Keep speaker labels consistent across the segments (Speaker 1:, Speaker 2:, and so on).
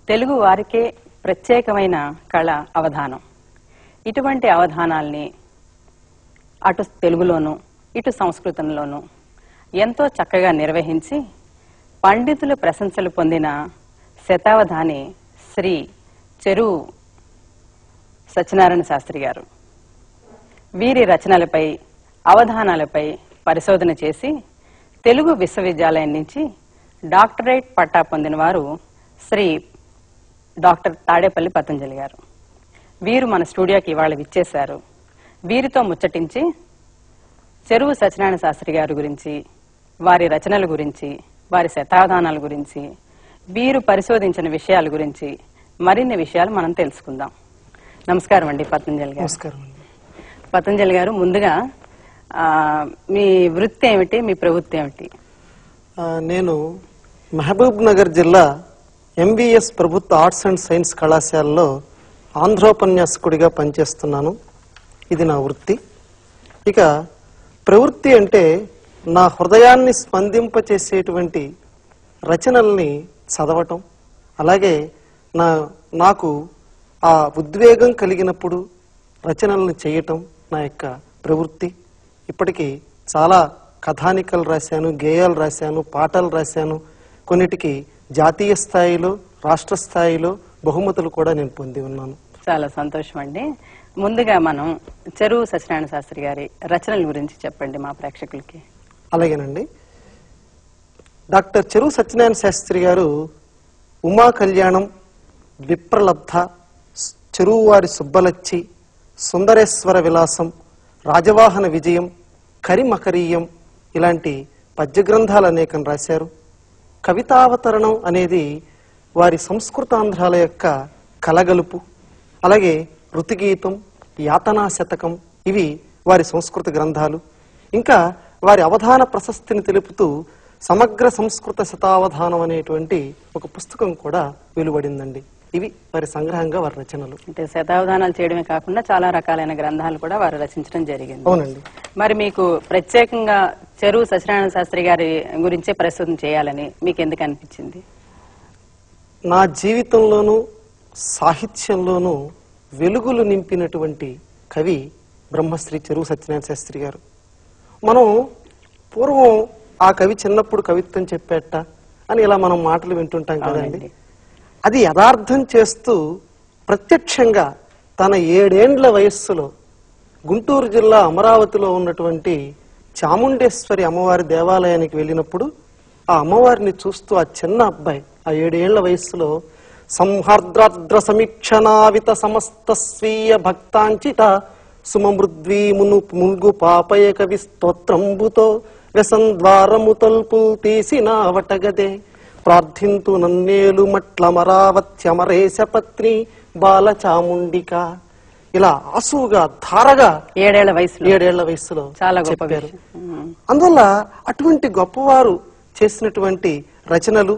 Speaker 1: తెలుగు వారికే ప్రత్యేకమైన కళ అవధానం ఇటువంటి అవధానాల్ని అటు తెలుగులోను ఇటు సంస్కృతంలోను ఎంతో చక్కగా నిర్వహించి పండితుల ప్రశంసలు పొందిన శతావధాని శ్రీ చెరువు సత్యనారాయణ శాస్త్రి గారు వీరి రచనలపై అవధానాలపై పరిశోధన చేసి తెలుగు విశ్వవిద్యాలయం నుంచి డాక్టరేట్ పట్టా పొందిన వారు శ్రీ డాక్టర్ తాడేపల్లి పతంజలి గారు వీరు మన స్టూడియోకి ఇవాళ విచ్చేశారు వీరితో ముచ్చటించి చెరువు సత్యనారాయణ శాస్త్రి గారి గురించి వారి రచనల గురించి వారి శతావధానాల గురించి వీరు పరిశోధించిన విషయాల గురించి మరిన్ని విషయాలు మనం తెలుసుకుందాం నమస్కారం అండి పతంజలి గారు
Speaker 2: నమస్కారం అండి
Speaker 1: పతంజలి గారు ముందుగా ఆ, మీ వృత్తి ఏమిటి మీ ప్రవృత్తి ఏమిటి
Speaker 2: ఆ, నేను మహబూబ్ నగర్ జిల్లా ఎంవిఎస్ ప్రభుత్వ ఆర్ట్స్ అండ్ సైన్స్ కళాశాలలో ఆంధ్రోపన్యాసకుడిగా పనిచేస్తున్నాను ఇది నా వృత్తి ఇక ప్రవృత్తి అంటే నా హృదయాన్ని స్పందింపచేసేటువంటి రచనల్ని చదవటం అలాగే నా నాకు ఆ ఉద్వేగం కలిగినప్పుడు రచనల్ని చేయటం నా యొక్క ప్రవృత్తి ఇప్పటికీ చాలా కథానికలు రాశాను గేయాలు రాశాను పాటలు రాశాను కొన్నిటికి జాతీయ స్థాయిలో రాష్ట్ర స్థాయిలో బహుమతులు కూడా నేను పొంది ఉన్నాను
Speaker 1: చాలా సంతోషం అండి ముందుగా మనం చెరువు సత్యనారాయణ శాస్త్రి గారి రచనల గురించి చెప్పండి మా ప్రేక్షకులకి
Speaker 2: అలాగేనండి డాక్టర్ చెరువు సత్యనారాయణ శాస్త్రి గారు ఉమా కళ్యాణం విప్రలబ్ధ చెరువువారి సుబ్బలచ్చి సుందరేశ్వర విలాసం రాజవాహన విజయం కరిమకరీయం ఇలాంటి పద్య గ్రంథాలు అనేకం రాశారు కవితావతరణం అనేది వారి సంస్కృతాంధ్రాల యొక్క కలగలుపు అలాగే ఋతుగీతం యాతనా శతకం ఇవి వారి సంస్కృత గ్రంథాలు ఇంకా వారి అవధాన ప్రశస్తిని తెలుపుతూ సమగ్ర సంస్కృత శతావధానం అనేటువంటి ఒక పుస్తకం కూడా వెలువడిందండి ఇవి వారి సంగ్రహంగా వారి రచనలు
Speaker 1: అంటే శతావధానాలు చేయడమే కాకుండా చాలా రకాలైన గ్రంథాలు కూడా వారు రచించడం జరిగింది
Speaker 2: అవునండి
Speaker 1: మరి మీకు ప్రత్యేకంగా చెరువు సత్యనారాయణ శాస్త్రి గారి గురించే పరిశోధన చేయాలని మీకు ఎందుకు అనిపించింది
Speaker 2: నా జీవితంలోనూ సాహిత్యంలోనూ వెలుగులు నింపినటువంటి కవి బ్రహ్మశ్రీ చెరువు సత్యనారాయణ శాస్త్రి గారు మనం పూర్వం ఆ కవి చిన్నప్పుడు కవిత్వం చెప్పేట అని ఇలా మనం మాటలు వింటుంటాం కదండి
Speaker 1: అవునండి.
Speaker 2: అది యథార్థం చేస్తూ ప్రత్యక్షంగా తన ఏడేండ్ల వయస్సులో గుంటూరు జిల్లా అమరావతిలో ఉన్నటువంటి చాముండేశ్వరి అమ్మవారి దేవాలయానికి వెళ్ళినప్పుడు ఆ అమ్మవారిని చూస్తూ ఆ చిన్న అబ్బాయి ఆ ఏడేళ్ల వయస్సులో సంహార్ద్రాద్ర సమీక్షణావిత సమస్త స్వీయ భక్తాంచిత సుమమృద్వీ మును ముల్గు పాపయ కవి స్తోత్రంబుతో వ్యసంద్వారము తల్పు తీసిన వటగదే ప్రార్థింతు నన్నేలు మట్ల మరావత్యమరేశ పత్ని బాల చాముండిక ఇలా ఆసువుగా ధారగా
Speaker 1: ఏడేళ్ల వయసులో
Speaker 2: ఏడేళ్ల వయస్సులో
Speaker 1: చాలా గొప్ప
Speaker 2: చెప్పారు
Speaker 1: విషయం ఉమ్.
Speaker 2: అందువల్ల అటువంటి గొప్పవారు చేసినటువంటి రచనలు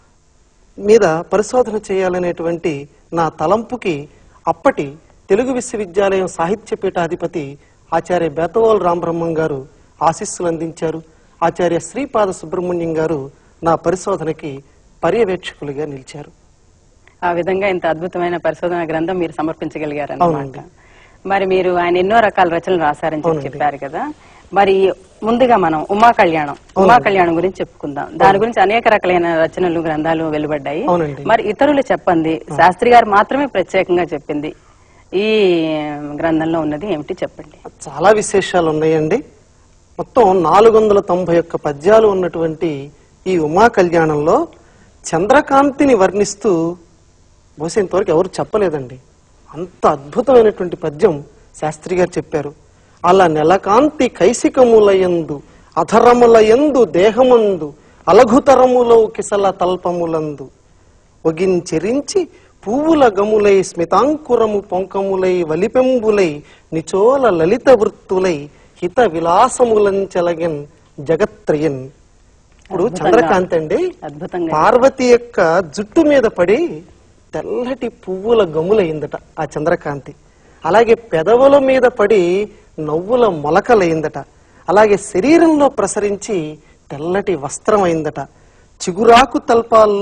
Speaker 2: మీద పరిశోధన చేయాలనేటువంటి నా తలంపుకి అప్పటి తెలుగు విశ్వవిద్యాలయం సాహిత్య పీఠాధిపతి ఆచార్య బేతవాల్ రామబ్రహ్మం గారు ఆశీస్సులు అందించారు ఆచార్య శ్రీపాద సుబ్రహ్మణ్యం గారు నా పరిశోధనకి పర్యవేక్షకులుగా నిలిచారు
Speaker 1: ఆ విధంగా ఇంత అద్భుతమైన పరిశోధన గ్రంథం మీరు సమర్పించగలిగారు అన్నమాట
Speaker 2: అవునండి.
Speaker 1: మరి మీరు ఆయన ఎన్నో రకాల రచనలు రాశారని చెప్పి
Speaker 2: అవునండి.
Speaker 1: చెప్పారు కదా మరి ముందుగా మనం ఉమా కళ్యాణం ఉమా కళ్యాణం గురించి చెప్పుకుందాం దాని గురించి అనేక రకాలైన రచనలు గ్రంథాలు వెలువడ్డాయి
Speaker 2: అవునండి.
Speaker 1: మరి ఇతరులు చెప్పండి శాస్త్రి గారు మాత్రమే ప్రత్యేకంగా చెప్పింది ఈ గ్రంథంలో ఉన్నది ఏమిటి చెప్పండి
Speaker 2: చాలా విశేషాలు ఉన్నాయండి మొత్తం నాలుగు వందల తొంభై ఒక్క పద్యాలు ఉన్నటువంటి ఈ ఉమా కళ్యాణంలో చంద్రకాంతిని వర్ణిస్తూ బహుశా ఇంతవరకు ఎవరు చెప్పలేదండి అంత అద్భుతమైనటువంటి పద్యం శాస్త్రి గారు చెప్పారు అలా నెలకాంతి కైసికములయందు అధరములయందు దేహమందు అలఘుతరములో కిసల తల్పములందు ఒగించెరించి పువ్వుల గములై స్మితాంకురము పొంకములై వలిపెంబులై నిచోల లలిత వృత్తులై హిత విలాసములంచెలగన్ జగత్రయన్ ఇప్పుడు
Speaker 1: అద్భుతంగా.
Speaker 2: చంద్రకాంత్ అండి
Speaker 1: అద్భుతంగా
Speaker 2: పార్వతి యొక్క జుట్టు మీద పడి తెల్లటి పువ్వుల గములైందట ఆ చంద్రకాంతి అలాగే పెదవుల మీద పడి నవ్వుల మొలకలైందట అలాగే శరీరంలో ప్రసరించి తెల్లటి వస్త్రం అయిందట చిగురాకు తల్పాల్లో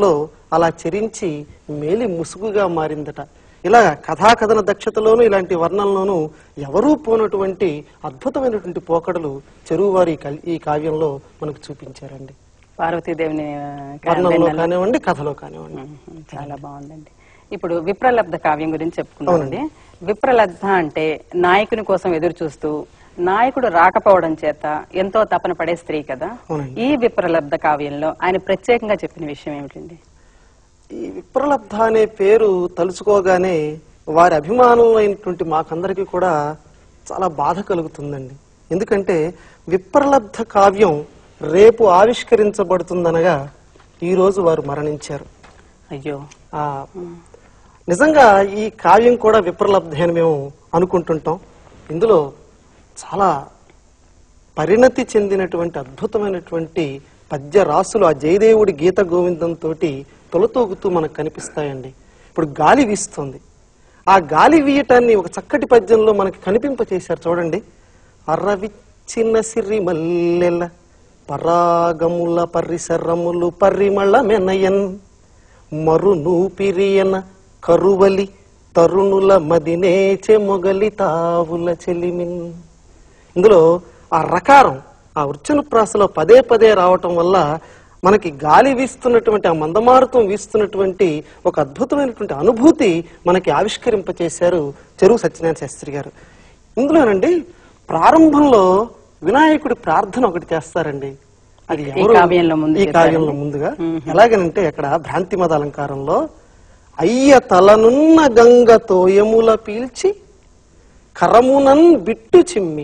Speaker 2: అలా చెరించి మేలి ముసుగుగా మారిందట ఇలా కథాకథన దక్షతలోనూ ఇలాంటి వర్ణనలోనూ ఎవరూ పోనటువంటి అద్భుతమైనటువంటి పోకడలు చెరువువారి ఈ కల్- ఈ కావ్యంలో మనకు చూపించారండి
Speaker 1: పార్వతీదేవిని ఆ,
Speaker 2: వర్ణనలో
Speaker 1: వెన్నెల.
Speaker 2: కానివ్వండి కథలో కానివ్వండి
Speaker 1: మ్మ్. చాలా బాగుందండి ఇప్పుడు విప్రలబ్ధ కావ్యం గురించి చెప్పుకున్నామండి విప్రలబ్ధ అంటే నాయకుని కోసం ఎదురు చూస్తూ నాయకుడు రాకపోవడం చేత ఎంతో తపన పడే స్త్రీ కదా
Speaker 2: అవునండి.
Speaker 1: ఈ విప్రలబ్ధ కావ్యంలో ఆయన ప్రత్యేకంగా చెప్పిన విషయం ఏమిటండి
Speaker 2: ఈ విప్రలబ్ధ అనే పేరు తలుచుకోగానే వారి అభిమానులైనటువంటి మాకందరికీ కూడా చాలా బాధ కలుగుతుందండి ఎందుకంటే విప్రలబ్ధ కావ్యం రేపు ఆవిష్కరించబడుతుందనగా ఈ రోజు వారు మరణించారు
Speaker 1: అయ్యో
Speaker 2: ఆ నిజంగా ఈ కావ్యం కూడా విప్రలబ్ధి అని మేము అనుకుంటుంటాం ఇందులో చాలా పరిణతి చెందినటువంటి అద్భుతమైనటువంటి పద్య రాసులు ఆ జయదేవుడి గీత గోవిందంతో తొలతూగుతూ మనకు కనిపిస్తాయండి ఇప్పుడు గాలి వీస్తుంది ఆ గాలి వీయటాన్ని ఒక చక్కటి పద్యంలో మనకి కనిపింపచేశారు చూడండి అర్రవిచ్చిన సిరి మల్లెల పరాగముల పరిసరములు పరిమళ మెనయన్ మరు నూపిరియన కరువలి తరుణుల మదినేచె మొగలి తావుల చెలిమిన్ ఇందులో ఆ రకారం ఆ వృచ్చన ప్రాసలో పదే పదే రావటం వల్ల మనకి గాలి వీస్తున్నటువంటి ఆ మందమారుతం వీస్తున్నటువంటి ఒక అద్భుతమైనటువంటి అనుభూతి మనకి ఆవిష్కరింపచేశారు చెరువు సత్యనారాయణ శాస్త్రి గారు ఇందులోనండి ప్రారంభంలో వినాయకుడి ప్రార్థన ఒకటి చేస్తారండి అది
Speaker 1: ఈ
Speaker 2: ఎవరు
Speaker 1: కావ్యంలో ముందు
Speaker 2: ఈ
Speaker 1: చేశారండి.
Speaker 2: కావ్యంలో ముందుగా ఎలాగనంటే అక్కడ భ్రాంతి మద అలంకారంలో అయ్య తలనున్న గంగ తోయముల పీల్చి కరమునన్ బిట్టు చిమ్మి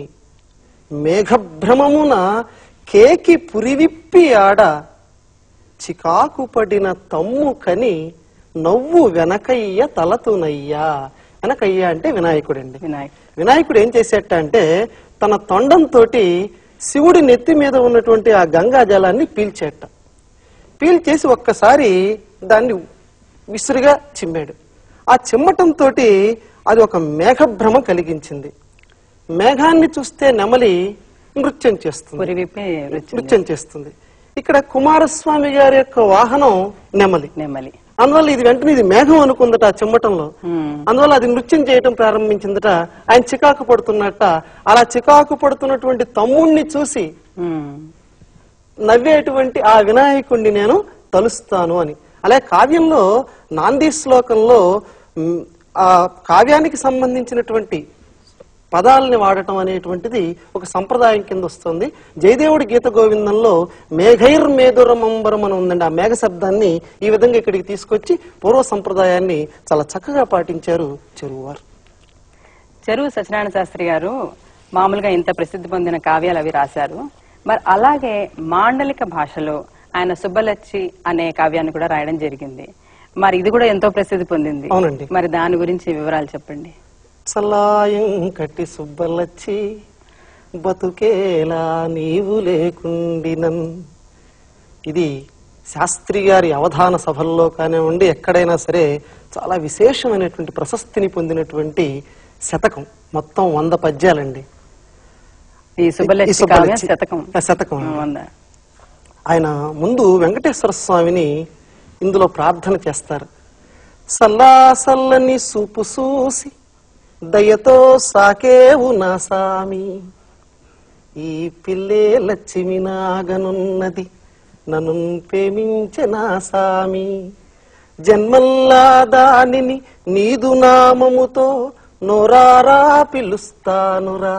Speaker 2: మేఘభ్రమమున కేకి పురివిప్పి ఆడ చికాకు పడిన తమ్ము కని నవ్వు వెనకయ్య తలతునయ్యా వెనకయ్య అంటే వినాయకుడండి
Speaker 1: వినాయక్
Speaker 2: వినాయకుడు ఏం చేసేట అంటే తన తొండంతో శివుడి నెత్తి మీద ఉన్నటువంటి ఆ గంగా జలాన్ని పీల్చేట పీల్చేసి ఒక్కసారి దాన్ని విసురుగా చిమ్మాడు ఆ చిమ్మటంతో అది ఒక మేఘభ్రమ కలిగించింది మేఘాన్ని చూస్తే నెమలి నృత్యం చేస్తుంది
Speaker 1: పురి విప్పి రుచి
Speaker 2: నృత్యం చేస్తుంది ఇక్కడ కుమారస్వామి గారి యొక్క వాహనం నెమలి
Speaker 1: నెమ్మలి
Speaker 2: అందువల్ల ఇది వెంటనే ఇది మేఘం అనుకుందట ఆ చిమ్మటంలో
Speaker 1: మ్మ్.
Speaker 2: అందువల్ల అది నృత్యం చేయటం ప్రారంభించిందట ఆయన చికాకు పడుతున్నట్ట అలా చికాకు పడుతున్నటువంటి తమ్ముణ్ణి చూసి
Speaker 1: మ్మ్.
Speaker 2: నవ్వేటువంటి ఆ వినాయకుణ్ణి నేను తలుస్తాను అని అలాగే కావ్యంలో నాంది శ్లోకంలో మ్, ఆ కావ్యానికి సంబంధించినటువంటి పదాలని వాడటం అనేటువంటిది ఒక సంప్రదాయం కింద వస్తుంది జయదేవుడి గీత గోవిందంలో మేఘైర్ మేధురమంబరం అని ఉందండి ఆ మేఘ శబ్దాన్ని ఈ విధంగా ఇక్కడికి తీసుకొచ్చి పూర్వ సంప్రదాయాన్ని చాలా చక్కగా పాటించారు చెరువువారు
Speaker 1: చెరువు సత్యనారాయణ శాస్త్రి గారు మామూలుగా ఇంత ప్రసిద్ధి పొందిన కావ్యాలు అవి రాశారు మరి అలాగే మాండలిక భాషలో ఆయన సుబ్బలచ్చి అనే కావ్యాన్ని కూడా రాయడం జరిగింది మరి ఇది కూడా ఎంతో ప్రసిద్ధి పొందింది
Speaker 2: అవునండి.
Speaker 1: మరి దాని గురించి వివరాలు చెప్పండి
Speaker 2: చలాయం కట్టి సుబ్బలచ్చి బతుకేలా నీవు లేకుండినన్ ఇది శాస్త్రి గారి అవధాన సభల్లో కానివ్వండి ఎక్కడైనా సరే చాలా విశేషమైనటువంటి ప్రశస్తిని పొందినటువంటి శతకం మొత్తం వంద పద్యాలండి
Speaker 1: ఈ
Speaker 2: ఈ
Speaker 1: సుబ్బలచ్చి
Speaker 2: సుబ్బలచ్చి.
Speaker 1: కావ్యం శతకం
Speaker 2: ఆ శతకం
Speaker 1: ఆ, వంద
Speaker 2: ఆయన ముందు వెంకటేశ్వర స్వామిని ఇందులో ప్రార్థన చేస్తారు సల్లాసల్లని సూపు చూసి దయతో సాకేవు నా సామి ఈ పిల్లే లక్ష్మి నాగనున్నది నన్ను ప్రేమించే నా సామి జన్మల్లా దానిని నీదు నామముతో నోరారా పిలుస్తానురా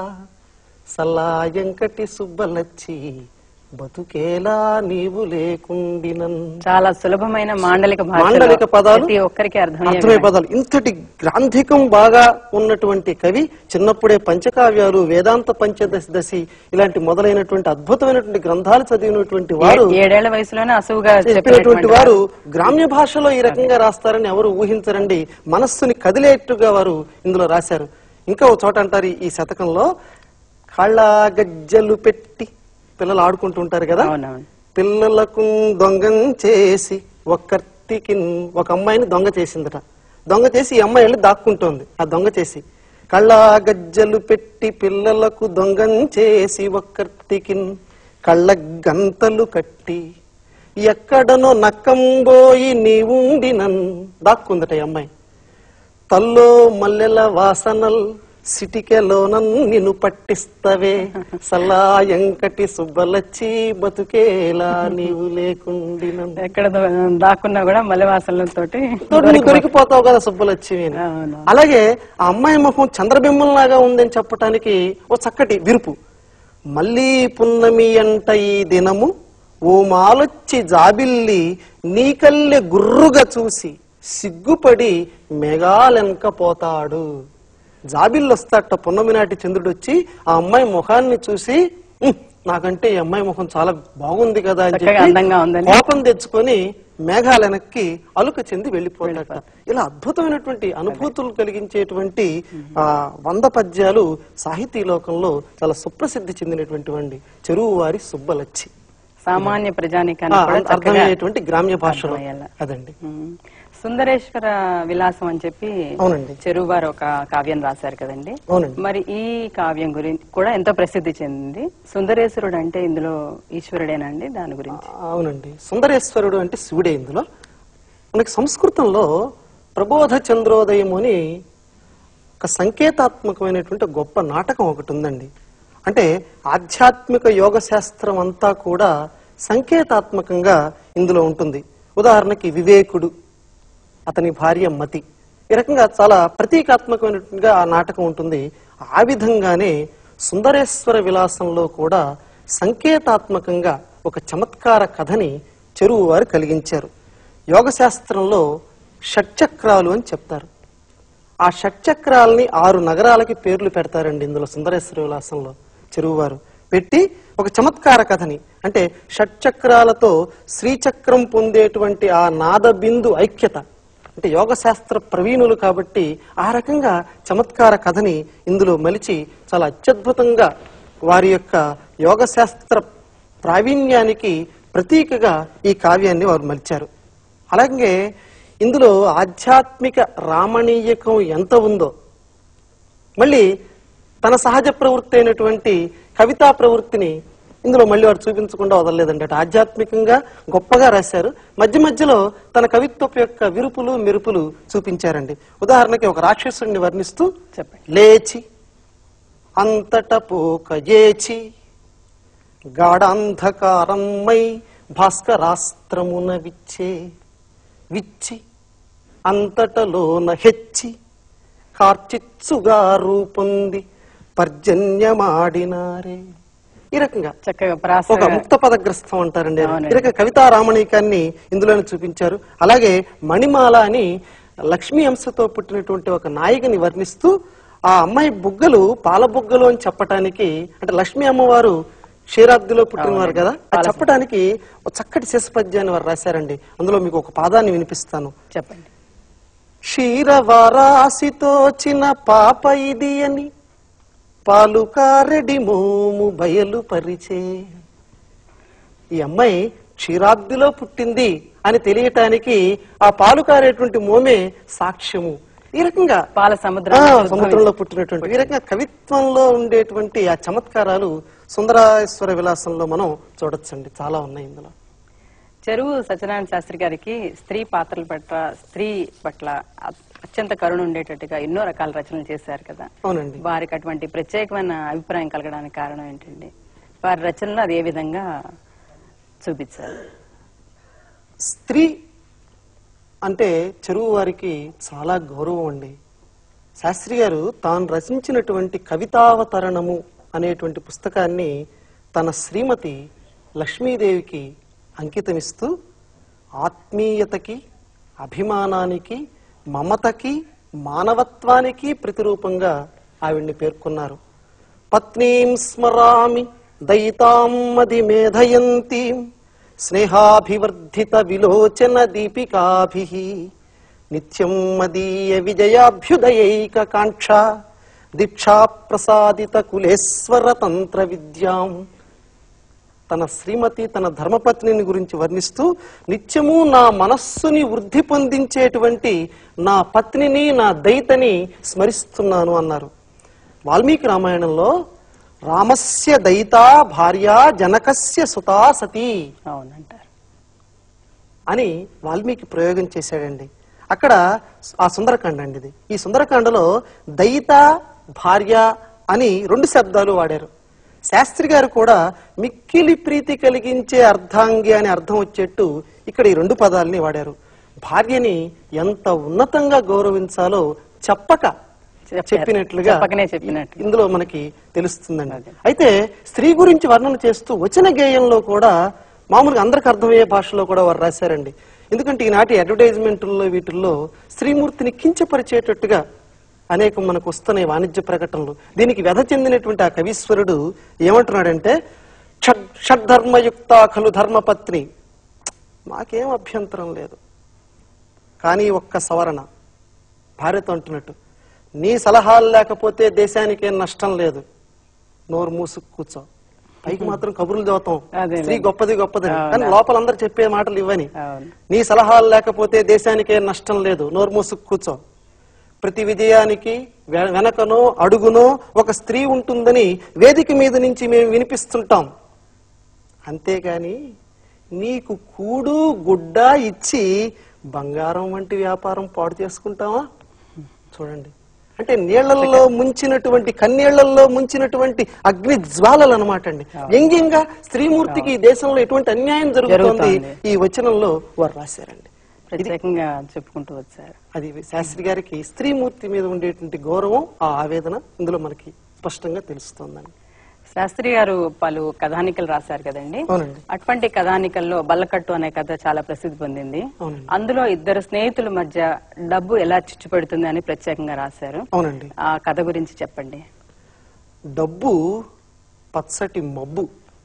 Speaker 2: సల్లాయంకటి సుబ్బలచ్చి బతుకేలా నీవు లేకుండినన్
Speaker 1: చాలా సులభమైన మాండలిక భాష
Speaker 2: మాండలిక పదాలు
Speaker 1: ప్రతి ఒక్కరికి అర్థమయ్యే
Speaker 2: అర్థమయ్యే పదాలు ఇంతటి గ్రాంధికం బాగా ఉన్నటువంటి కవి చిన్నప్పుడే పంచకావ్యాలు వేదాంత పంచదశి దశి ఇలాంటి మొదలైనటువంటి అద్భుతమైనటువంటి గ్రంథాలు చదివినటువంటి వారు
Speaker 1: ఏ- ఏడేళ్ల వయసులోనే అసువుగా
Speaker 2: చెప్పినటువంటి వారు గ్రామ్య భాషలో ఈ రకంగా రాస్తారని ఎవరు ఊహించరండి మనస్సుని కదిలేట్టుగా వారు ఇందులో రాశారు ఇంకా ఒక చోట అంటారు ఈ శతకంలో కళ్ళ గజ్జలు పెట్టి పిల్లలు ఆడుకుంటూ ఉంటారు కదా
Speaker 1: అవునవును
Speaker 2: పిల్లలకు దొంగం చేసి ఒక్కర్తికి ఒక అమ్మాయిని దొంగ చేసిందట దొంగ చేసి ఈ అమ్మాయి వెళ్ళి దాక్కుంటోంది ఆ దొంగ చేసి కళ్ళ గజ్జలు పెట్టి పిల్లలకు దొంగం చేసి ఒక్కర్తికి కళ్ళ గంతలు కట్టి ఎక్కడనో నక్కంబోయి నీవుండినన్ దాక్కుందట ఈ అమ్మాయి తల్లో మల్లెల వాసనల్ సిటికెలోనన్ నిన్ను పట్టిస్తవే సల్లాయంకటి సుబ్బలచ్చి బతుకేలా నీవు లేకుండినన్
Speaker 1: ఎక్కడ దో- దాక్కున్నా కూడా మల్లెవాసనలతోటి
Speaker 2: తోడు నువ్వు దొరికిపోతావు కదా సుబ్బలచ్చి అని
Speaker 1: అవును.
Speaker 2: అలాగే ఆ అమ్మాయి ముఖం చంద్రబింబంలాగా ఉందని చెప్పటానికి ఓ చక్కటి విరుపు మళ్ళీ పున్నమి అంట ఈ దినము ఓ మాలొచ్చి జాబిల్లి నీకల్లె గుర్రుగా చూసి సిగ్గుపడి మెగాలెనక పోతాడు జాబిల్లి వస్తాట పున్నమి నాటి చంద్రుడు వచ్చి ఆ అమ్మాయి ముఖాన్ని చూసి "ఉమ్, నాకంటే ఈ అమ్మాయి ముఖం చాలా బాగుంది కదా అని
Speaker 1: చక్కగా
Speaker 2: చెప్పి
Speaker 1: అందంగా ఉందని.
Speaker 2: కోపం తెచ్చుకొని మేఘాల వెనక్కి అలుక చెంది వెళ్ళిపోతాడట ఇలా అద్భుతమైనటువంటి అనుభూతులు కలిగించేటువంటి ఆ వంద పద్యాలు సాహితీ లోకంలో చాలా సుప్రసిద్ధి చెందినటువంటి వండి చెరువు వారి సుబ్బలచ్చి
Speaker 1: సామాన్య
Speaker 2: ఆ,
Speaker 1: ప్రజానికానికి కూడా చక్కగా
Speaker 2: అర్థమయ్యేటువంటి గ్రామ్య భాషలో
Speaker 1: అర్థమయ్యేలా.
Speaker 2: అదండి
Speaker 1: ఉమ్. సుందరేశ్వర విలాసం అని చెప్పి
Speaker 2: అవునండి
Speaker 1: చెరువు వారు ఒక కావ్యం రాశారు కదండి
Speaker 2: అవునండి
Speaker 1: మరి ఈ కావ్యం గురించి కూడా ఎంతో ప్రసిద్ధి చెందింది సుందరేశ్వరుడు అంటే ఇందులో ఈశ్వరుడేనండి దాని గురించి
Speaker 2: అవునండి సుందరేశ్వరుడు అంటే శివుడే ఇందులో మనకి సంస్కృతంలో ప్రబోధ చంద్రోదయం అని ఒక సంకేతాత్మకమైనటువంటి గొప్ప నాటకం ఒకటి ఉందండి అంటే ఆధ్యాత్మిక యోగ శాస్త్రం అంతా కూడా సంకేతాత్మకంగా ఇందులో ఉంటుంది ఉదాహరణకి వివేకుడు అతని భార్య మతి ఈ రకంగా చాలా ప్రతీకాత్మకమైనట్టుగా ఆ నాటకం ఉంటుంది ఆ విధంగానే సుందరేశ్వర విలాసంలో కూడా సంకేతాత్మకంగా ఒక చమత్కార కథని చెరువు వారు కలిగించారు యోగ శాస్త్రంలో షట్చక్రాలు అని చెప్తారు ఆ షట్చక్రాలని ఆరు నగరాలకి పేర్లు పెడతారండి ఇందులో సుందరేశ్వర విలాసంలో చెరువువారు పెట్టి ఒక చమత్కార కథని అంటే షట్చక్రాలతో శ్రీచక్రం పొందేటువంటి ఆ నాద బిందు ఐక్యత అంటే యోగ శాస్త్ర ప్రవీణులు కాబట్టి ఆ రకంగా చమత్కార కథని ఇందులో మలిచి చాలా అత్యద్భుతంగా వారి యొక్క యోగ శాస్త్ర ప్రావీణ్యానికి ప్రతీకగా ఈ కావ్యాన్ని వారు మలిచారు అలాగే ఇందులో ఆధ్యాత్మిక రామణీయకం ఎంత ఉందో మళ్ళీ తన సహజ ప్రవృత్తి అయినటువంటి కవితా ప్రవృత్తిని ఇందులో మళ్ళీ వారు చూపించకుండా వదలలేదండి అటు ఆధ్యాత్మికంగా గొప్పగా రాశారు మధ్య మధ్యలో తన కవిత్వపు యొక్క విరుపులు మెరుపులు చూపించారండి ఉదాహరణకి ఒక రాక్షసుడిని వర్ణిస్తూ
Speaker 1: చెప్పండి
Speaker 2: లేచి అంతట పోక ఏచి గాఢాంధకారమ్మై భాస్కరాస్త్రమున విచ్చే విచ్చి అంతటలోన హెచ్చి కార్చిచ్చుగా రూపొంది పర్జన్యమాడినారే ఈ రకంగా
Speaker 1: చక్కగా ప్రాస
Speaker 2: ఒక ముక్త పదగ్రస్తం అంటారండి
Speaker 1: అవునండి.
Speaker 2: ఈ రకంగా కవితా రామణీకాన్ని ఇందులోనే చూపించారు అలాగే మణిమాల అని లక్ష్మీ అంశతో పుట్టినటువంటి ఒక నాయికని వర్ణిస్తూ ఆ అమ్మాయి బుగ్గలు పాల బుగ్గలు అని చెప్పటానికి అంటే లక్ష్మీ అమ్మవారు క్షీరాబ్దిలో పుట్టినవారు కదా అది చెప్పడానికి ఒక చక్కటి శిశపద్యాన్ని వారు రాశారండి అందులో మీకు ఒక పాదాన్ని వినిపిస్తాను
Speaker 1: చెప్పండి
Speaker 2: క్షీరవరాశితోచిన పాప ఇది అని పాలుకారెడి మోము బయలు పరిచే ఈ అమ్మాయి క్షీరాబ్దిలో పుట్టింది అని తెలియటానికి ఆ పాలు కారేటువంటి మోమే సాక్ష్యము ఈ రకంగా
Speaker 1: పాల
Speaker 2: ఆ,
Speaker 1: సముద్రం
Speaker 2: సముద్రంలో పుట్టినటువంటి ఈ రకంగా కవిత్వంలో ఉండేటువంటి ఆ చమత్కారాలు సుందరేశ్వర విలాసంలో మనం చూడొచ్చండి చాలా ఉన్నాయి ఇందులో
Speaker 1: చెరువు సత్యనారాయణ శాస్త్రి గారికి స్త్రీ పాత్రల పట్ల స్త్రీ పట్ల అ- అత్యంత కరుణ ఉండేటట్టుగా ఎన్నో రకాల రచనలు చేశారు కదా
Speaker 2: అవునండి
Speaker 1: వారికి అటువంటి ప్రత్యేకమైన అభిప్రాయం కలగడానికి కారణం ఏంటండి వారి రచనలో అది ఏ విధంగా చూపించారు
Speaker 2: స్త్రీ అంటే చెరువు వారికి చాలా గౌరవం అండి శాస్త్రి గారు తాను రచించినటువంటి కవితావతరణము అనేటువంటి పుస్తకాన్ని తన శ్రీమతి లక్ష్మీదేవికి అంకితమిస్తూ ఆత్మీయతకి అభిమానానికి మమతకి మానవత్వానికి ప్రతిరూపంగా ఆవిడ్ని పేర్కొన్నారు పత్నీం స్మరామి దయితాం మది మేధయంతీం స్నేహాభివర్ధిత విలోచన దీపికాభి నిత్యం మదీయ విజయాభ్యుదయైక కాంక్ష దీక్షా ప్రసాదిత కులేశ్వర తంత్ర విద్యాం తన శ్రీమతి తన ధర్మపత్నిని గురించి వర్ణిస్తూ నిత్యము నా మనస్సుని వృద్ధి పొందించేటువంటి నా పత్నిని నా దయితని స్మరిస్తున్నాను అన్నారు వాల్మీకి రామాయణంలో రామస్య దయితా భార్య జనకస్య సుతా సతీ
Speaker 1: అవునంటారు
Speaker 2: అని వాల్మీకి ప్రయోగం చేశాడండి అక్కడ ఆ సుందరకాండ అండి ఇది ఈ సుందరకాండలో దయిత భార్య అని రెండు శబ్దాలు వాడారు శాస్త్రి గారు కూడా మిక్కిలి ప్రీతి కలిగించే అర్ధాంగి అని అర్థం వచ్చేట్టు ఇక్కడ ఈ రెండు పదాలని వాడారు భార్యని ఎంత ఉన్నతంగా గౌరవించాలో చెప్పక
Speaker 1: చెప్పారు.
Speaker 2: చెప్పినట్లుగా
Speaker 1: చెప్పకనే చెప్పినట్లు.
Speaker 2: ఇందులో మనకి తెలుస్తుందండి అయితే స్త్రీ గురించి వర్ణన చేస్తూ వచన గేయంలో కూడా మామూలుగా అందరికి అర్థమయ్యే భాషలో కూడా వారు రాశారండి ఎందుకంటే ఈనాటి అడ్వర్టైజ్మెంట్లో వీటిల్లో స్త్రీమూర్తిని కించపరిచేటట్టుగా అనేకం మనకు వస్తున్నాయి వాణిజ్య ప్రకటనలు దీనికి వ్యధ చెందినటువంటి ఆ కవీశ్వరుడు ఏమంటున్నాడంటే షడ్ షడ్ధర్మయుక్త ఖలు ధర్మపత్ని మాకేం అభ్యంతరం లేదు కానీ ఒక్క సవరణ భార్యతో అంటున్నట్టు నీ సలహాలు లేకపోతే దేశానికేం నష్టం లేదు నోరు మూసుకు కూర్చో పైకి మాత్రం కబుర్లు చదువుతాం
Speaker 1: అదే.
Speaker 2: స్త్రీ గొప్పది గొప్పది
Speaker 1: అవునా.
Speaker 2: కానీ లోపల అందరు చెప్పే మాటలు ఇవ్వని
Speaker 1: అవును
Speaker 2: నీ సలహాలు లేకపోతే దేశానికేం నష్టం లేదు నోరు మూసుకు కూర్చో ప్రతి విజయానికి వె- వెనకనో అడుగునో ఒక స్త్రీ ఉంటుందని వేదిక మీద నుంచి మేము వినిపిస్తుంటాం అంతేగాని నీకు కూడు గుడ్డ ఇచ్చి బంగారం వంటి వ్యాపారం పాడు చేసుకుంటావా చూడండి అంటే నీళ్లలో ముంచినటువంటి కన్నీళ్లలో ముంచినటువంటి అగ్ని జ్వాలలు అనమాట అండి వ్యంగ్యంగా స్త్రీమూర్తికి ఈ దేశంలో ఎటువంటి అన్యాయం జరుగుతోంది
Speaker 1: జరుగుతోంది.
Speaker 2: ఈ వచనంలో వారు రాశారండి
Speaker 1: ప్రత్యేకంగా చెప్పుకుంటూ వచ్చారు
Speaker 2: అది శాస్త్రి గారికి స్త్రీమూర్తి మీద ఉండేటువంటి గౌరవం ఆ ఆవేదన ఇందులో మనకి స్పష్టంగా తెలుస్తోందండి
Speaker 1: శాస్త్రి గారు పలు కథానికలు రాశారు కదండి
Speaker 2: అవునండి
Speaker 1: అటువంటి కథానికల్లో బల్లకట్టు అనే కథ చాలా ప్రసిద్ధి పొందింది
Speaker 2: అవునండి
Speaker 1: అందులో ఇద్దరు స్నేహితుల మధ్య డబ్బు ఎలా చిచ్చుపెడుతుంది అని ప్రత్యేకంగా రాశారు
Speaker 2: అవునండి
Speaker 1: ఆ కథ గురించి చెప్పండి
Speaker 2: డబ్బు పచ్చటి మబ్బు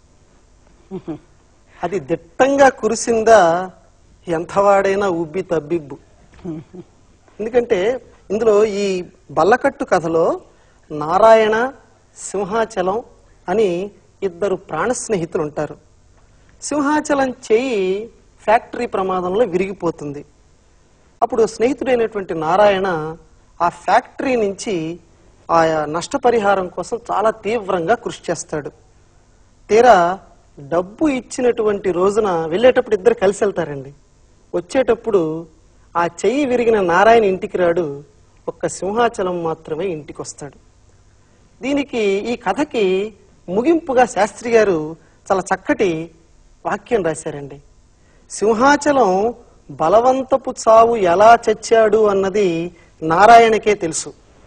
Speaker 2: అది దిట్టంగా కురిసిందా ఎంతవాడైనా ఉబ్బి తబ్బిబ్బు ఎందుకంటే ఇందులో ఈ బల్లకట్టు కథలో నారాయణ సింహాచలం అని ఇద్దరు ప్రాణ స్నేహితులు ఉంటారు సింహాచలం చెయ్యి ఫ్యాక్టరీ ప్రమాదంలో విరిగిపోతుంది అప్పుడు స్నేహితుడైనటువంటి నారాయణ ఆ ఫ్యాక్టరీ నుంచి ఆ నష్టపరిహారం కోసం చాలా తీవ్రంగా కృషి చేస్తాడు తీరా డబ్బు ఇచ్చినటువంటి రోజున వెళ్ళేటప్పుడు ఇద్దరు కలిసి వెళ్తారండి వచ్చేటప్పుడు ఆ చెయ్యి విరిగిన నారాయణ ఇంటికి రాడు ఒక్క సింహాచలం మాత్రమే ఇంటికి వస్తాడు దీనికి ఈ కథకి ముగింపుగా శాస్త్రి గారు చాలా చక్కటి వాక్యం రాశారండి సింహాచలం బలవంతపు చావు ఎలా చచ్చాడు అన్నది నారాయణకే తెలుసు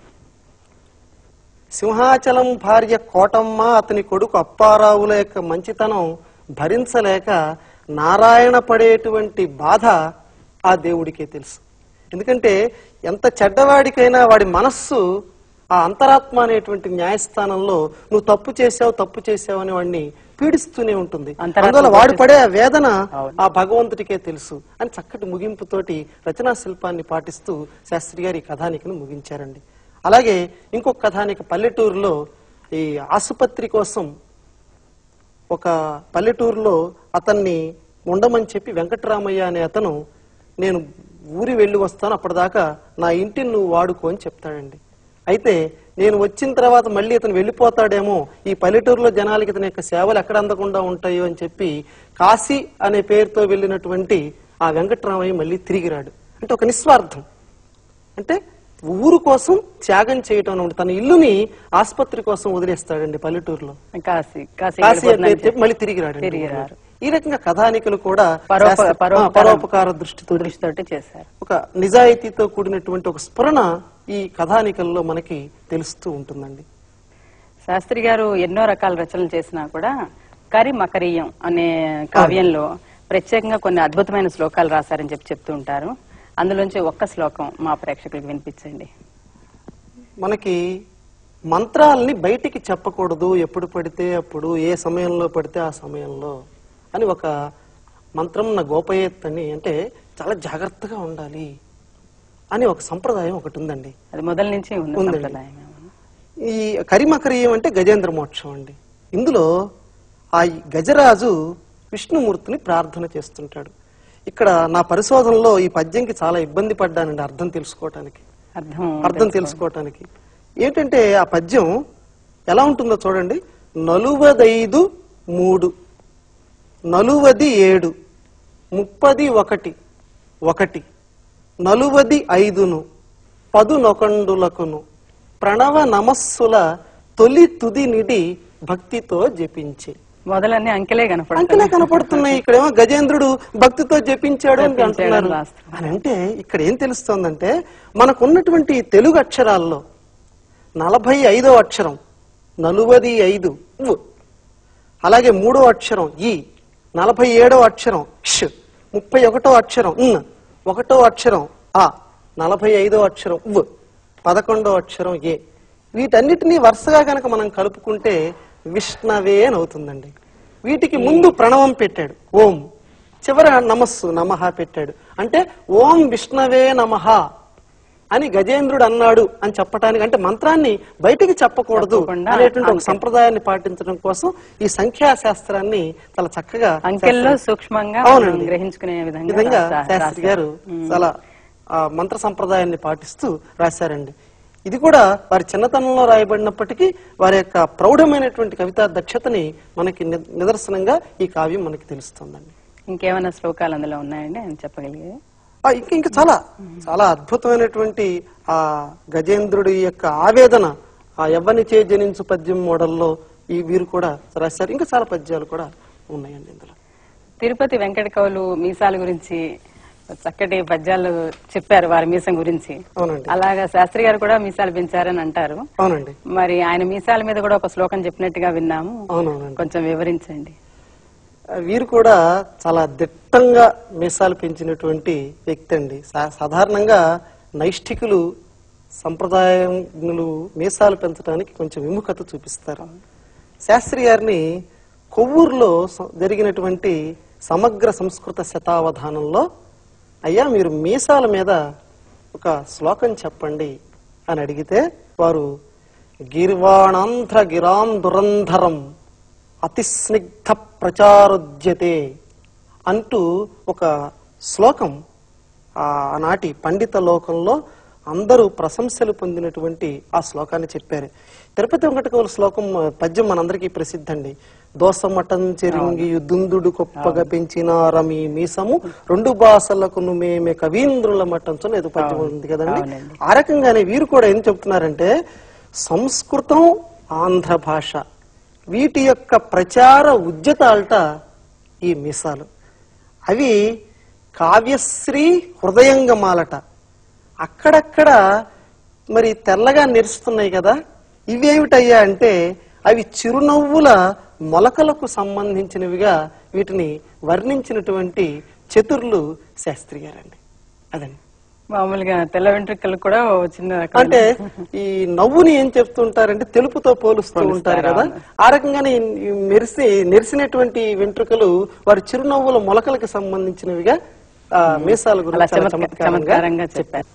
Speaker 2: సింహాచలం భార్య కోటమ్మ అతని కొడుకు అప్పారావుల యొక్క మంచితనం భరించలేక నారాయణ పడేటువంటి బాధ ఆ దేవుడికే తెలుసు ఎందుకంటే ఎంత చెడ్డవాడికైనా వాడి మనస్సు ఆ అంతరాత్మ అనేటువంటి న్యాయస్థానంలో నువ్వు తప్పు చేశావు తప్పు చేశావు అని వాడిని పీడిస్తూనే ఉంటుంది
Speaker 1: అంతరాత్మ
Speaker 2: అందువల్ల వాడు పడే ఆ వేదన
Speaker 1: అవును.
Speaker 2: ఆ భగవంతుడికే తెలుసు అని చక్కటి ముగింపుతోటి రచనా శిల్పాన్ని పాటిస్తూ శాస్త్రి గారి ఈ కథానికను ముగించారండి అలాగే ఇంకొక కథానిక పల్లెటూరులో ఈ ఆసుపత్రి కోసం ఒక పల్లెటూరులో అతన్ని ఉండమని చెప్పి వెంకటరామయ్య అనే అతను నేను ఊరి వెళ్ళి వస్తాను అప్పటిదాకా నా ఇంటిని నువ్వు వాడుకో అని చెప్తాడండి అయితే నేను వచ్చిన తర్వాత మళ్ళీ ఇతను వెళ్ళిపోతాడేమో ఈ పల్లెటూరులో జనాలకి ఇతని యొక్క సేవలు ఎక్కడ అందకుండా ఉంటాయో అని చెప్పి కాశీ అనే పేరుతో వెళ్ళినటువంటి ఆ వెంకటరామయ్య మళ్ళీ తిరిగి రాడు అంటే ఒక నిస్వార్థం అంటే ఊరు కోసం త్యాగం చేయటం అన్నమాట తన ఇల్లుని ఆసుపత్రి కోసం వదిలేస్తాడండి పల్లెటూరులో
Speaker 1: కాశీ కాశీ
Speaker 2: కాశీ
Speaker 1: వెళ్ళిపోతున్నాను
Speaker 2: పేరు చెప్పి మళ్ళీ తిరిగి రాడు
Speaker 1: తిరిగి రారు.
Speaker 2: ఈ రకంగా కథానికలు కూడా
Speaker 1: పరోప-
Speaker 2: శాస్త్ర-
Speaker 1: పరోపకారం.
Speaker 2: ఆ, పరోపకార దృష్టితో
Speaker 1: దృష్టితోటి చేశారు
Speaker 2: ఒక నిజాయితీతో కూడినటువంటి ఒక స్ఫురణ ఈ కథానికల్లో మనకి తెలుస్తూ ఉంటుందండి
Speaker 1: శాస్త్రి గారు ఎన్నో రకాల రచనలు చేసినా కూడా కరి మకరీయం అనే కావ్యంలో ప్రత్యేకంగా కొన్ని అద్భుతమైన శ్లోకాలు రాశారని చెప్పి చెప్తూ ఉంటారు అందులోంచి ఒక్క శ్లోకం మా ప్రేక్షకులకు వినిపించండి
Speaker 2: మనకి మంత్రాలని బయటికి చెప్పకూడదు ఎప్పుడు పడితే అప్పుడు ఏ సమయంలో పడితే ఆ సమయంలో అని ఒక మంత్రం నా గోపయేత్ అని అంటే చాలా జాగ్రత్తగా ఉండాలి అని ఒక సంప్రదాయం ఒకటి ఉందండి
Speaker 1: అది మొదల నుంచి ఉంది
Speaker 2: ఉందండి.
Speaker 1: సంప్రదాయం
Speaker 2: ఈ కరిమకరీయం అంటే గజేంద్ర మోక్షం అండి ఇందులో ఆ గజరాజు విష్ణుమూర్తిని ప్రార్థన చేస్తుంటాడు ఇక్కడ నా పరిశోధనలో ఈ పద్యంకి చాలా ఇబ్బంది పడ్డానండి అర్థం తెలుసుకోవటానికి
Speaker 1: అర్థం
Speaker 2: అర్థం తెలుసుకోవటానికి ఏంటంటే ఆ పద్యం ఎలా ఉంటుందో చూడండి నలువదైదు మూడు నలువది ఏడు ముప్పది ఒకటి ఒకటి నలువది ఐదును పదునొకండులకును ప్రణవ నమస్సుల తొలి తుది నిడి భక్తితో జపించి
Speaker 1: మొదలన్నీ అంకెలే కనపడతాయి
Speaker 2: అంకెలే కనపడుతున్నాయి ఇక్కడేమో గజేంద్రుడు భక్తితో జపించాడు అని
Speaker 1: జపించాడు
Speaker 2: అంటున్నారు
Speaker 1: అని రాస్తున్నారు.
Speaker 2: అని అంటే ఇక్కడ ఏం తెలుస్తోందంటే మనకున్నటువంటి తెలుగు అక్షరాల్లో నలభై ఐదో అక్షరం నలువది ఐదు ఉ. అలాగే మూడో అక్షరం ఈ నలభై ఏడో అక్షరం ష్ ముప్పై ఒకటో అక్షరం ఉన్ ఒకటో అక్షరం ఆ నలభై ఐదో అక్షరం ఉ పదకొండో అక్షరం ఏ వీటన్నిటినీ వరుసగా గనక మనం కలుపుకుంటే విష్ణవే అని అవుతుందండి వీటికి ముందు ప్రణవం పెట్టాడు ఓం చివర నమస్సు నమః పెట్టాడు అంటే ఓం విష్ణవే నమః అని గజేంద్రుడు అన్నాడు అని చెప్పటానికి అంటే మంత్రాన్ని బయటికి చెప్పకూడదు
Speaker 1: చెప్పకుండా
Speaker 2: అనేటువంటి ఒక
Speaker 1: అంకె.
Speaker 2: సంప్రదాయాన్ని పాటించడం కోసం ఈ సంఖ్యా శాస్త్రాన్ని చాలా చక్కగా
Speaker 1: అంకెల్లో
Speaker 2: శాస్త్రి-
Speaker 1: సూక్ష్మంగా మనం
Speaker 2: అవునండి.
Speaker 1: గ్రహించుకునే విధంగా
Speaker 2: విధంగా
Speaker 1: రా-
Speaker 2: శాస్త్రి
Speaker 1: రాశారు.
Speaker 2: గారు చాలా ఆ, మంత్ర సంప్రదాయాన్ని పాటిస్తూ రాశారండి ఇది కూడా వారి చిన్నతనంలో రాయబడినప్పటికీ వారి యొక్క ప్రౌఢమైనటువంటి కవితా దక్షతని మనకి ని- నిదర్శనంగా ఈ కావ్యం మనకి తెలుస్తుందండి
Speaker 1: ఇంకేమైనా శ్లోకాలు అందులో ఉన్నాయండి ఆయన చెప్పగలిగేది
Speaker 2: ఆ, ఇంకా ఇంకా చాలా చాలా అద్భుతమైనటువంటి ఆ గజేంద్రుడి యొక్క ఆవేదన ఆ ఎవ్వనిచే జనించు పద్యం మోడల్లో ఈ వీరు కూడా రాశారు ఇంకా చాలా పద్యాలు కూడా ఉన్నాయండి ఇందులో
Speaker 1: తిరుపతి వెంకట కవులు మీసాల గురించి చక్కటి పద్యాలు చెప్పారు వారి మీసం గురించి
Speaker 2: అవునండి
Speaker 1: అలాగా శాస్త్రి గారు కూడా మీసాలు పెంచారని అంటారు
Speaker 2: అవునండి
Speaker 1: మరి ఆయన మీసాల మీద కూడా ఒక శ్లోకం చెప్పినట్టుగా విన్నాము
Speaker 2: అవునవునండి
Speaker 1: కొంచెం వివరించండి
Speaker 2: వీరు కూడా చాలా దిట్టంగా మీసాలు పెంచినటువంటి వ్యక్తి అండి సా- సాధారణంగా నైష్ఠికులు సంప్రదాయములు మీసాలు పెంచడానికి కొంచెం విముఖత చూపిస్తారు శాస్త్రి గారిని కొవ్వూరులో స- జరిగినటువంటి సమగ్ర సంస్కృత శతావధానంలో అయ్యా మీరు మీసాల మీద ఒక శ్లోకం చెప్పండి అని అడిగితే వారు గిర్వాణాంధ్ర గిరాం దురంధరం అతిస్నిగ్ధ ప్రచారోద్యతే అంటూ ఒక శ్లోకం ఆ ఆనాటి పండిత లోకంలో అందరూ ప్రశంసలు పొందినటువంటి ఆ శ్లోకాన్ని చెప్పారు తిరుపతి వెంకటకవుల శ్లోకం ఆ, పద్యం మనందరికీ ప్రసిద్ధండి దోసమటం చెరింగి దుందుడు గొప్పగా పెంచినారమి మీసము రెండు భాషలకు మేమే కవీంద్రుల మటంచో ఏదో పద్యం ఉంది కదండి
Speaker 1: అవునండి.
Speaker 2: ఆ రకంగానే వీరు కూడా ఏం చెప్తున్నారంటే సంస్కృతం ఆంధ్ర భాష వీటి యొక్క ప్రచార ఉద్యతాల్ట ఈ మీసాలు అవి కావ్యశ్రీ హృదయంగమాలట అక్కడక్కడ మరి తెల్లగా నెరుస్తున్నాయి కదా ఇవేమిటయ్యా అంటే అవి చిరునవ్వుల మొలకలకు సంబంధించినవిగా వీటిని వర్ణించినటువంటి చతుర్లు శాస్త్రి గారండి అదండి
Speaker 1: మామూలుగా తెల్ల వెంట్రుకలు కూడా ఓ చిన్న రకమైన-
Speaker 2: అంటే ఈ నవ్వుని ఏం చెప్తుంటారంటే తెలుపుతో పోలుస్తూ ఉంటారు కదా ఆ రకంగానే ఈ మెరిసి నెరిసినటువంటి వెంట్రుకలు వారి చిరునవ్వుల మొలకలకు సంబంధించినవిగా ఆ, మీసాల
Speaker 1: అలా
Speaker 2: గురించి చాలా
Speaker 1: చమత్క-
Speaker 2: చమత్కారంగా
Speaker 1: చమత్కారంగా చెప్పారు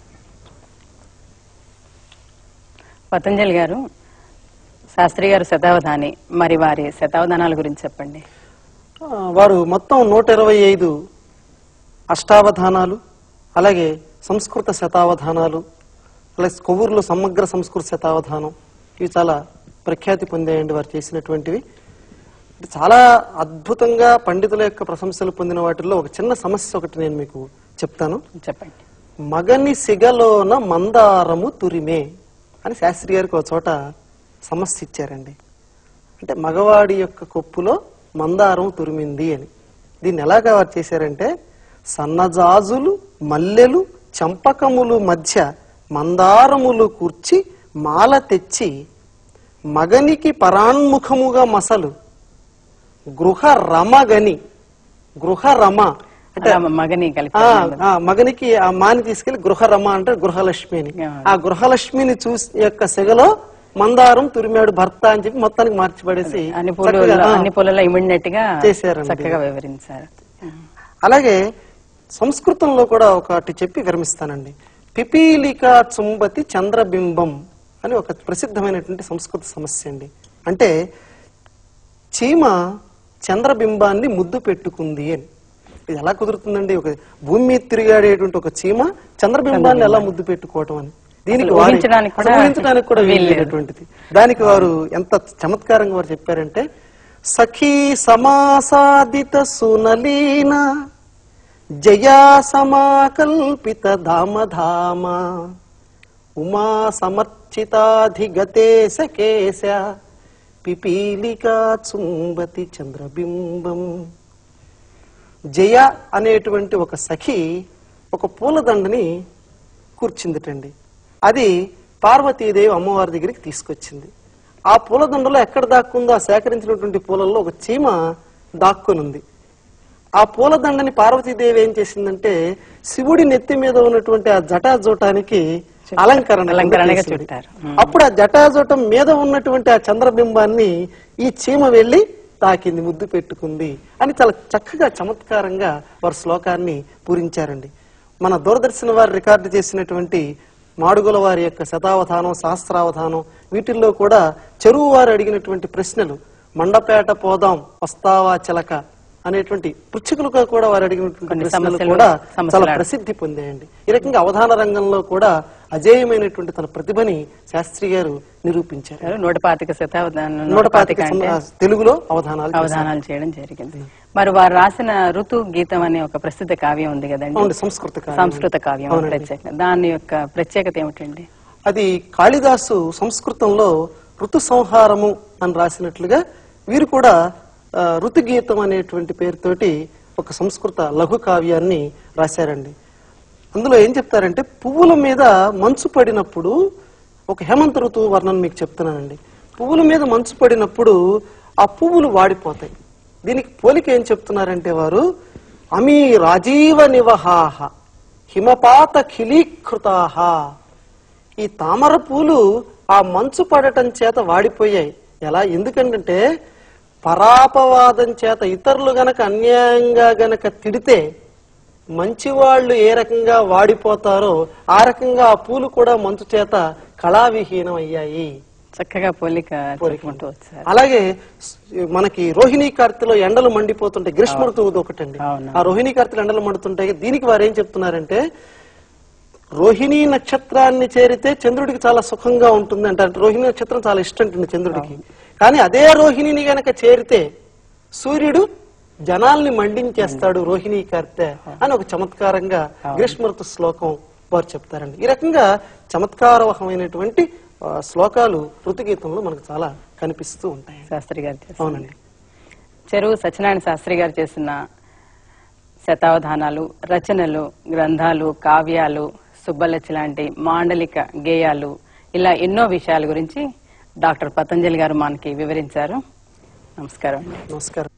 Speaker 1: పతంజలి గారు శాస్త్రి గారు శతావధాని మరి వారి శతావధానాల గురించి చెప్పండి
Speaker 2: ఆ, వారు మొత్తం నూట ఇరవై ఐదు అష్టావధానాలు అలాగే సంస్కృత శతావధానాలు అలాగే కొవ్వూరులో సమగ్ర సంస్కృత శతావధానం ఇవి చాలా ప్రఖ్యాతి పొందాయండి వారు చేసినటువంటివి అంటే చాలా అద్భుతంగా పండితుల యొక్క ప్రశంసలు పొందిన వాటిల్లో ఒక చిన్న సమస్య ఒకటి నేను మీకు చెప్తాను
Speaker 1: చెప్పండి
Speaker 2: మగని సిగలోన మందారము తురిమే అని శాస్త్రి గారికి ఒక చోట సమస్య ఇచ్చారండి అంటే మగవాడి యొక్క కొప్పులో మందారం తురిమింది అని దీన్ని ఎలాగా వారు చేశారంటే సన్నజాజులు మల్లెలు చంపకములు మధ్య మందారములు కూర్చి మాల తెచ్చి మగనికి పరాన్ముఖముగా మసలు గృహ రమగని గృహ రమ అంటే
Speaker 1: అలా మగని కలిపి
Speaker 2: ఆ, ఆ, మగనికి ఆ మాని తీసుకెళ్లి గృహరమ అంటే గృహలక్ష్మి అని
Speaker 1: ఆ.
Speaker 2: ఆ గృహలక్ష్మిని చూసి యొక్క సెగలో మందారం తురిమాడు భర్త అని చెప్పి మొత్తానికి మార్చిపడేసి
Speaker 1: అన్ని
Speaker 2: చక్కగా,
Speaker 1: పూలు
Speaker 2: ఆ,
Speaker 1: అన్ని పూలలో ఇమిడినట్ గా
Speaker 2: చేశారండి.
Speaker 1: చక్కగా వివరించారు
Speaker 2: అలాగే సంస్కృతంలో కూడా ఒకటి చెప్పి విరమిస్తానండి పిపీలిక చుంబతి చంద్రబింబం అని ఒక ప్రసిద్ధమైనటువంటి సంస్కృత సమస్య అండి అంటే చీమ చంద్రబింబాన్ని ముద్దు పెట్టుకుంది అని ఇది ఎలా కుదురుతుందండి ఒక భూమి మీద తిరిగాడేటువంటి ఒక చీమ చంద్రబింబాన్ని ఎలా ముద్దు పెట్టుకోవటం అని దీనికి
Speaker 1: అసలు
Speaker 2: వారి-
Speaker 1: ఊహించడానికి కూడా
Speaker 2: అసలు ఊహించడానికి కూడా
Speaker 1: వీల్లేదు.
Speaker 2: వీల్లేనటువంటిది దానికి వారు ఎంత చమత్కారంగా వారు చెప్పారంటే సఖీ సమాసాదిత సునలీన జయా సమాకల్పిత ధామ ధామ ఉమా సమర్చితాధిగతే సకేశ పిపీలికా చుంబతి చంద్రబింబం జయ అనేటువంటి ఒక సఖి ఒక పూలదండని కూర్చిందిటండి అది పార్వతీదేవి అమ్మవారి దగ్గరికి తీసుకొచ్చింది ఆ పూలదండలో ఎక్కడ దాక్కుందో ఆ సేకరించినటువంటి పూలల్లో ఒక చీమ దాక్కునుంది ఆ పూలదండని పార్వతీదేవి ఏం చేసిందంటే శివుడి నెత్తి మీద ఉన్నటువంటి ఆ జటాజూటానికి అలంకరణ కింద
Speaker 1: అలంకరణగా
Speaker 2: చేసింది.
Speaker 1: చుట్టారు.
Speaker 2: అప్పుడు ఆ జటాజూటం మీద ఉన్నటువంటి ఆ చంద్రబింబాన్ని ఈ చీమ వెళ్లి తాకింది ముద్దు పెట్టుకుంది అని చాలా చక్కగా చమత్కారంగా వారు శ్లోకాన్ని పూరించారండి మన దూరదర్శన్ వారు రికార్డు చేసినటువంటి మాడుగుల వారి యొక్క శతావధానం సహస్రావధానం వీటిల్లో కూడా చెరువు వారు అడిగినటువంటి ప్రశ్నలు మండపేట పోదాం వస్తావా చిలక అనేటువంటి పృచ్ఛకులుగా కూడా వారు అడిగినటువంటి
Speaker 1: కొన్ని
Speaker 2: ప్రశ్నలు
Speaker 1: సమస్యలు-
Speaker 2: కూడా
Speaker 1: సమస్యలు
Speaker 2: చాలా
Speaker 1: అడగ-
Speaker 2: ప్రసిద్ధి పొందాయండి ఈ రకంగా అవధాన రంగంలో కూడా అజేయమైనటువంటి తన ప్రతిభని శాస్త్రి గారు నిరూపించారు
Speaker 1: నూట పాతిక శతాబ్దం
Speaker 2: నూట పాతిక సం- తెలుగులో అవధానాలు చేశారు.
Speaker 1: అవధానాలు చేయడం జరిగింది మరి వారు రాసిన ఋతు గీతం అనే ఒక ప్రసిద్ధ కావ్యం ఉంది కదండి
Speaker 2: అవునండి, సంస్కృత కావ్యం.
Speaker 1: సంస్కృత కావ్యం
Speaker 2: అవునండి.
Speaker 1: ప్రత్యేక దాని యొక్క ప్రత్యేకత ఏమిటండి
Speaker 2: అది కాళిదాసు సంస్కృతంలో ఋతు సంహారము అని రాసినట్లుగా వీరు కూడా ఆ, ఋతుగీతం అనేటువంటి పేరుతోటి ఒక సంస్కృత లఘు కావ్యాన్ని రాశారండి అందులో ఏం చెప్తారంటే పువ్వుల మీద మంచు పడినప్పుడు ఒక హేమంత ఋతువు వర్ణన మీకు చెప్తున్నానండి పువ్వుల మీద మంచు పడినప్పుడు ఆ పువ్వులు వాడిపోతాయి దీనికి పోలిక ఏం చెప్తున్నారంటే వారు అమీ రాజీవ నివహాహ హిమపాత ఖిలీకృతాహ ఈ తామర పూలు ఆ మంచు పడటం చేత వాడిపోయాయి ఎలా ఎందుకంటే పరాపవాదం చేత ఇతరులు గనక అన్యాయంగా గనక తిడితే మంచివాళ్ళు ఏ రకంగా వాడిపోతారో ఆ రకంగా ఆ పూలు కూడా మంచు చేత కళావిహీనం అయ్యాయి
Speaker 1: చక్కగా పోలిక చెప్పుకుంటూ వచ్చారు
Speaker 2: అలాగే స్- మనకి రోహిణీ కార్తెలో ఎండలు మండిపోతుంటాయి గ్రీష్మ ఋతువుది ఒకటండి
Speaker 1: అవును.
Speaker 2: ఆ రోహిణీ కార్తెలో ఎండలు మండుతుంటాయి దీనికి వారు ఏం చెప్తున్నారంటే రోహిణీ నక్షత్రాన్ని చేరితే చంద్రుడికి చాలా సుఖంగా ఉంటుంది అంటే అంటే రోహిణీ నక్షత్రం చాలా ఇష్టం ఉంటుంది చంద్రుడికి కానీ అదే రోహిణిని గనక చేరితే సూర్యుడు జనాల్ని మండించేస్తాడు రోహిణీ కార్తె అని ఒక చమత్కారంగా గ్రీష్మ ఋతు శ్లోకం వారు చెప్తారండి ఈ రకంగా చమత్కారవహమైనటువంటి ఆ, శ్లోకాలు ఋతుగీతంలో మనకు చాలా కనిపిస్తూ ఉంటాయి
Speaker 1: శాస్త్రి గారు చేసిన
Speaker 2: అవునండి
Speaker 1: చెరువు సత్యనారాయణ శాస్త్రి గారు చేసిన శతావధానాలు రచనలు గ్రంథాలు కావ్యాలు సుబ్బలచ్చి లాంటి మాండలిక గేయాలు ఇలా ఎన్నో విషయాల గురించి డాక్టర్ పతంజలి గారు మనకి వివరించారు నమస్కారం అండి
Speaker 2: నమస్కారం